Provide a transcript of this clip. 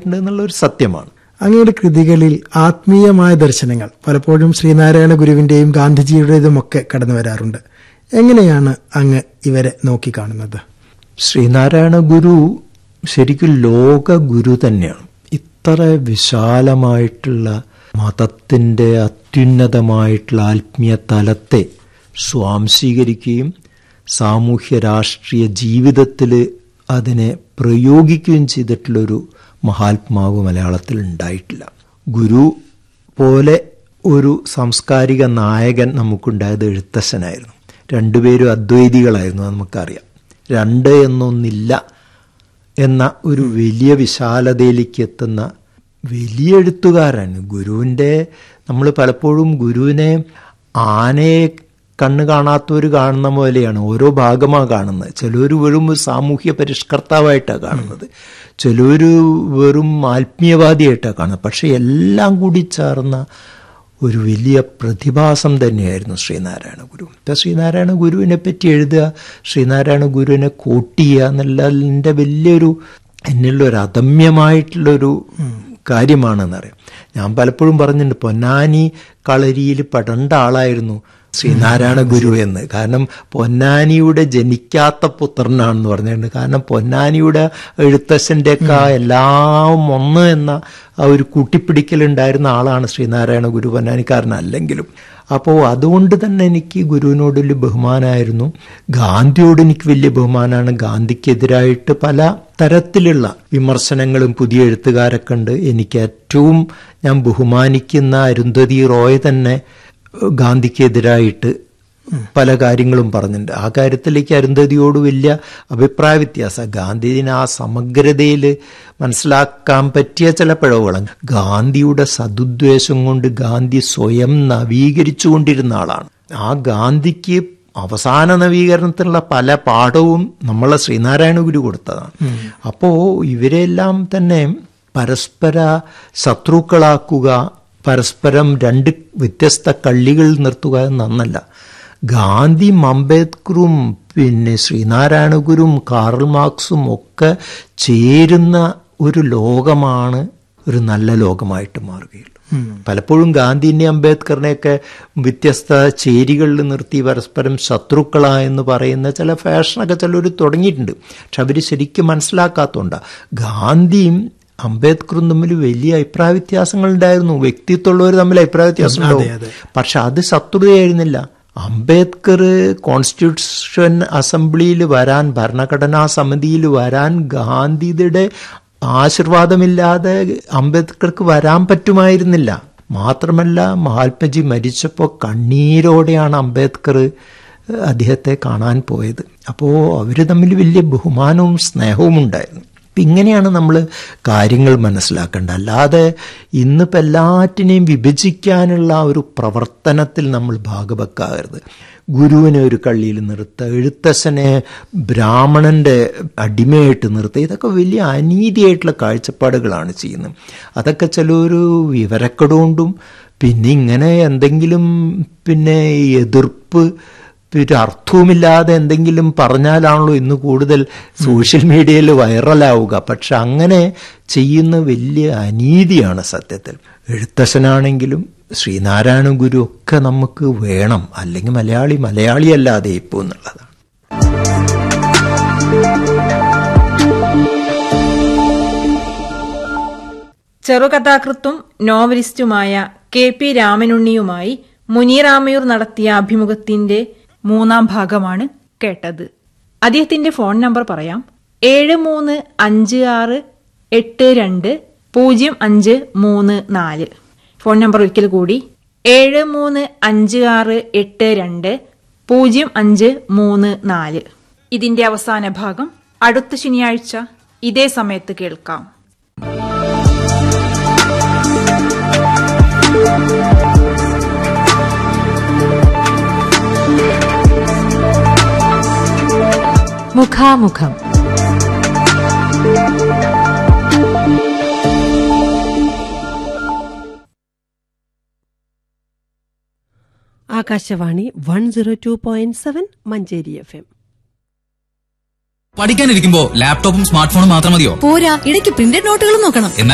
ഉണ്ടായിട്ടുണ്ട് എന്നുള്ളൊരു സത്യമാണ് അങ്ങയുടെ കൃതികളിൽ ആത്മീയമായ ദർശനങ്ങൾ പലപ്പോഴും ശ്രീനാരായണ ഗുരുവിന്റെയും ഗാന്ധിജിയുടേതും ഒക്കെ കടന്നു വരാറുണ്ട് എങ്ങനെയാണ് അങ്ങ് ഇവരെ നോക്കിക്കാണുന്നത് ശ്രീനാരായണ ഗുരു ശരിക്കും ലോക ഗുരു തന്നെയാണ് ഇത്ര വിശാലമായിട്ടുള്ള മതത്തിൻ്റെ അത്യുന്നതമായിട്ടുള്ള ആത്മീയ തലത്തെ സ്വാംശീകരിക്കുകയും സാമൂഹ്യ രാഷ്ട്രീയ ജീവിതത്തിൽ അതിനെ പ്രയോഗിക്കുകയും ചെയ്തിട്ടുള്ളൊരു മഹാത്മാവ് മലയാളത്തിൽ ഉണ്ടായിട്ടില്ല ഗുരു പോലെ ഒരു സാംസ്കാരിക നായകൻ നമുക്കുണ്ടായത് എഴുത്തച്ഛനായിരുന്നു രണ്ടുപേരും അദ്വൈതികളായിരുന്നു അത് നമുക്കറിയാം രണ്ട് എന്നൊന്നില്ല എന്ന ഒരു വലിയ വിശാലതയിലേക്ക് എത്തുന്ന വലിയ എഴുത്തുകാരാണ് ഗുരുവിൻ്റെ നമ്മൾ പലപ്പോഴും ഗുരുവിനെ ആനയെ കണ്ണ് കാണാത്തവർ കാണുന്ന പോലെയാണ് ഓരോ ഭാഗമാണ് കാണുന്നത് ചിലർ വെറും ഒരു സാമൂഹ്യ പരിഷ്കർത്താവായിട്ടാണ് കാണുന്നത് ചിലർ വെറും ആത്മീയവാദിയായിട്ടാണ് കാണുന്നത് പക്ഷെ എല്ലാം കൂടി ചേർന്ന ഒരു വലിയ പ്രതിഭാസം തന്നെയായിരുന്നു ശ്രീനാരായണ ഗുരു ഇപ്പം ശ്രീനാരായണ ഗുരുവിനെ പറ്റി എഴുതുക ശ്രീനാരായണ ഗുരുവിനെ കോട്ട് ചെയ്യുക എന്നുള്ളതിൻ്റെ വലിയൊരു എന്നുള്ള ഒരു അദമ്യമായിട്ടുള്ളൊരു കാര്യമാണെന്നറിയാം ഞാൻ പലപ്പോഴും പറഞ്ഞിട്ടുണ്ട് പൊന്നാനി കളരിയിൽ പെടേണ്ട ആളായിരുന്നു ശ്രീനാരായണ ഗുരു എന്ന് കാരണം പൊന്നാനിയുടെ ജനിക്കാത്ത പുത്രനാണെന്ന് പറഞ്ഞിട്ടുണ്ട് കാരണം പൊന്നാനിയുടെ എഴുത്തച്ഛൻ്റെ ഒക്കെ എല്ലാം ഒന്ന് എന്ന ആ ഒരു കൂട്ടിപ്പിടിക്കലുണ്ടായിരുന്ന ആളാണ് ശ്രീനാരായണ ഗുരു പൊന്നാനിക്കാരനല്ലെങ്കിലും അപ്പോൾ അതുകൊണ്ട് തന്നെ എനിക്ക് ഗുരുവിനോട് വലിയ ബഹുമാനമായിരുന്നു ഗാന്ധിയോട് എനിക്ക് വലിയ ബഹുമാനമാണ് ഗാന്ധിക്കെതിരായിട്ട് പല തരത്തിലുള്ള വിമർശനങ്ങളും പുതിയ എഴുത്തുകാരൊക്കെ ഉണ്ട് എനിക്ക് ഏറ്റവും ഞാൻ ബഹുമാനിക്കുന്ന അരുന്ധതി റോയ് തന്നെ ഗാന്ധിക്കെതിരായിട്ട് പല കാര്യങ്ങളും പറഞ്ഞിട്ടുണ്ട് ആ കാര്യത്തിലേക്ക് അരുന്ധതിയോട് വലിയ അഭിപ്രായ വ്യത്യാസം ഗാന്ധിജിന് ആ സമഗ്രതയിൽ മനസ്സിലാക്കാൻ പറ്റിയ ചില പിഴവുകളാണ് ഗാന്ധിയുടെ സതുദ്വേഷം കൊണ്ട് ഗാന്ധി സ്വയം നവീകരിച്ചുകൊണ്ടിരുന്ന ആളാണ് ആ ഗാന്ധിക്ക് അവസാന നവീകരണത്തിനുള്ള പല പാഠവും നമ്മളെ ശ്രീനാരായണ ഗുരു കൊടുത്തതാണ് അപ്പോൾ ഇവരെല്ലാം തന്നെ പരസ്പര ശത്രുക്കളാക്കുക പരസ്പരം രണ്ട് വ്യത്യസ്ത കള്ളികൾ നിർത്തുക എന്നല്ല ഗാന്ധിയും അംബേദ്കറും പിന്നെ ശ്രീനാരായണ ഗുരും കാറൽ മാർക്സും ഒക്കെ ചേരുന്ന ഒരു ലോകമാണ് ഒരു നല്ല ലോകമായിട്ട് മാറുകയുള്ളൂ പലപ്പോഴും ഗാന്ധിനെ അംബേദ്കറിനെയൊക്കെ വ്യത്യസ്ത ചേരികളിൽ നിർത്തി പരസ്പരം ശത്രുക്കളാ എന്ന് പറയുന്ന ചില ഫാഷനൊക്കെ ചിലർ തുടങ്ങിയിട്ടുണ്ട് പക്ഷെ അവർ ശരിക്കും മനസ്സിലാക്കാത്തതുകൊണ്ടാണ് ഗാന്ധിയും അംബേദ്കറും തമ്മിൽ വലിയ അഭിപ്രായ വ്യത്യാസങ്ങൾ ഉണ്ടായിരുന്നു വ്യക്തിത്വമുള്ളവർ തമ്മിൽ അഭിപ്രായ വ്യത്യാസം ഉണ്ടാവും പക്ഷെ അത് ശത്രുതയായിരുന്നില്ല അംബേദ്കർ കോൺസ്റ്റിറ്റ്യൂഷൻ അസംബ്ലിയിൽ വരാൻ ഭരണഘടനാ സമിതിയിൽ വരാൻ ഗാന്ധിയുടെ ആശീർവാദമില്ലാതെ അംബേദ്കർക്ക് വരാൻ പറ്റുമായിരുന്നില്ല മാത്രമല്ല മഹാത്മജി മരിച്ചപ്പോൾ കണ്ണീരോടെയാണ് അംബേദ്കർ അദ്ദേഹത്തെ കാണാൻ പോയത് അപ്പോൾ അവർ തമ്മിൽ വലിയ ബഹുമാനവും സ്നേഹവും ഉണ്ടായിരുന്നു അപ്പം ഇങ്ങനെയാണ് നമ്മൾ കാര്യങ്ങൾ മനസ്സിലാക്കേണ്ടത് അല്ലാതെ ഇന്നിപ്പോൾ എല്ലാറ്റിനെയും വിഭജിക്കാനുള്ള ഒരു പ്രവർത്തനത്തിൽ നമ്മൾ ഭാഗവെക്കാകരുത് ഗുരുവിനെ ഒരു കള്ളിയിൽ നിർത്തുക എഴുത്തച്ഛനെ ബ്രാഹ്മണന്റെ അടിമയായിട്ട് നിർത്തുക ഇതൊക്കെ വലിയ അനീതിയായിട്ടുള്ള കാഴ്ചപ്പാടുകളാണ് ചെയ്യുന്നത് അതൊക്കെ ചിലൊരു വിവരക്കെടുകൊണ്ടും പിന്നെ ഇങ്ങനെ എന്തെങ്കിലും പിന്നെ എതിർപ്പ് പിന്നെ അർത്ഥവുമില്ലാതെ എന്തെങ്കിലും പറഞ്ഞാലാണല്ലോ ഇന്ന് കൂടുതൽ സോഷ്യൽ മീഡിയയിൽ വൈറലാവുക പക്ഷെ അങ്ങനെ ചെയ്യുന്ന വലിയ അനീതിയാണ് സത്യത്തിൽ എഴുത്തച്ഛനാണെങ്കിലും ശ്രീനാരായണ ഗുരു ഒക്കെ നമുക്ക് വേണം അല്ലെങ്കിൽ മലയാളി മലയാളിയല്ലാതെ ഇപ്പോൾ എന്നുള്ളതാണ് ചെറുകഥാകൃത്തും നോവലിസ്റ്റുമായ കെ പി രാമനുണ്ണിയുമായി മുനീറാമയൂർ നടത്തിയ അഭിമുഖത്തിന്റെ മൂന്നാം ഭാഗമാണ് കേട്ടത് അദ്ദേഹത്തിന്റെ ഫോൺ നമ്പർ പറയാം ഏഴ് മൂന്ന് അഞ്ച് ആറ് എട്ട് രണ്ട് പൂജ്യം അഞ്ച് മൂന്ന് നാല് ഫോൺ നമ്പർ ഒരിക്കൽ കൂടി ഏഴ് മൂന്ന് അഞ്ച് ആറ് എട്ട് രണ്ട് പൂജ്യം അഞ്ച് മൂന്ന് നാല് ഇതിന്റെ അവസാന ഭാഗം അടുത്ത ശനിയാഴ്ച ഇതേ സമയത്ത് കേൾക്കാം മുഖാമുഖം Akashvani one zero two point seven Manjeri F M പഠിക്കാനിരിക്കുമ്പോ ലാപ്ടോപ്പും സ്മാർട്ട് ഫോണും മാത്രം മതിയോ പോരാ ഇടയ്ക്ക് പ്രിന്റഡ് നോട്ടുകളും നോക്കണം എന്നാൽ